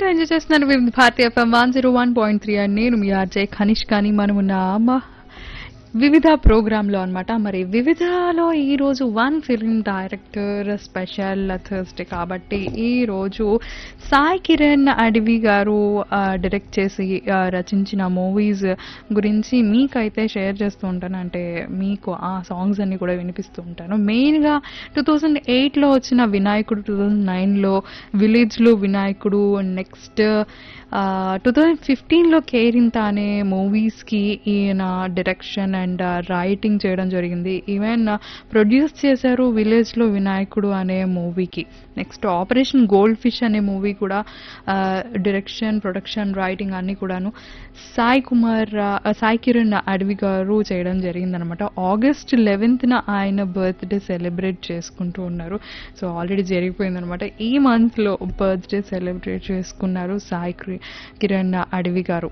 వింటూ ఎంజాయ్ చేస్తున్నారు Vividha Bharatiya FM one zero one point three and నేను మీ ఆర్జే ఖనిష్ కానీ మనం ఉన్న మ- వివిధ ప్రోగ్రాంలో అన్నమాట మరి వివిధలో ఈరోజు one film director special Thursday కాబట్టి ఈరోజు సాయి కిరణ్ అడవి గారు ఆ, డైరెక్ట్ చేసి ఆ, రచించిన మూవీస్ గురించి మీకైతే షేర్ చేస్తూ ఉంటాను అంటే మీకు ఆ సాంగ్స్ అన్ని కూడా వినిపిస్తూ ఉంటాను మెయిన్గా టూ థౌజండ్ ఎయిట్లో వచ్చిన వినాయకుడు టూ థౌజండ్ నైన్లో విలేజ్లో వినాయకుడు నెక్స్ట్ టూ థౌజండ్ ఫిఫ్టీన్లో కేరింత అనే మూవీస్కి ఈయన డైరెక్షన్ అండ్ రైటింగ్ చేయడం జరిగింది ఈవెన్ ప్రొడ్యూస్ చేశారు విలేజ్లో వినాయకుడు అనే మూవీకి నెక్స్ట్ ఆపరేషన్ గోల్డ్ ఫిష్ అనే మూవీ కూడా డైరెక్షన్ ప్రొడక్షన్ రైటింగ్ అన్ని కూడాను సాయి కుమార్ ఆ, సాయి కిరణ్ అడవి గారు చేయడం జరిగిందనమాట ఆగస్ట్ లెవెన్త్న ఆయన బర్త్డే సెలబ్రేట్ చేసుకుంటూ ఉన్నారు సో ఆల్రెడీ జరిగిపోయిందనమాట ఈ మంత్లో బర్త్డే సెలబ్రేట్ చేసుకున్నారు సాయి కి- కిరణ్ అడవి గారు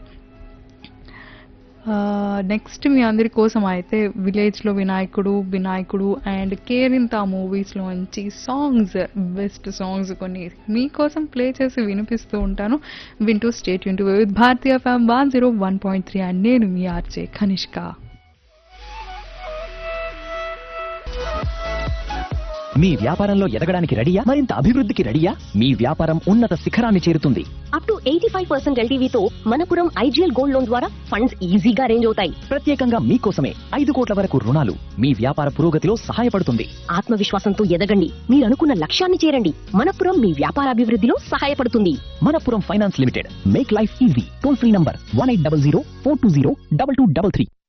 నెక్స్ట్ మీ అందరి కోసం అయితే విలేజ్లో వినాయకుడు వినాయకుడు అండ్ కేరింత మూవీస్లో మంచి సాంగ్స్ బెస్ట్ సాంగ్స్ కొన్ని మీకోసం ప్లే చేసి వినిపిస్తూ ఉంటాను వింటూ స్టేట్ వింటూ with Bharatiya FM one zero one point three and నేను మీ ఆర్జే కనిష్క మీ వ్యాపారంలో ఎదగడానికి రెడీయా మరింత అభివృద్ధికి రెడీయా మీ వ్యాపారం ఉన్నత శిఖరాన్ని చేరుతుంది up to eighty five percent ఎల్టీవీతో మనపురం ఐజీఎల్ గోల్డ్ లోన్ ద్వారా ఫండ్స్ ఈజీగా రేంజ్ అవుతాయి ప్రత్యేకంగా మీకోసమే ఐదు కోట్ల వరకు రుణాలు మీ వ్యాపార పురోగతిలో సహాయపడుతుంది ఆత్మవిశ్వాసంతో ఎదగండి మీరు అనుకున్న లక్ష్యాన్ని చేరండి మనపురం మీ వ్యాపార అభివృద్ధిలో సహాయపడుతుంది Manappuram finance limited make life easy toll free number one eight double zero four two zero double two double three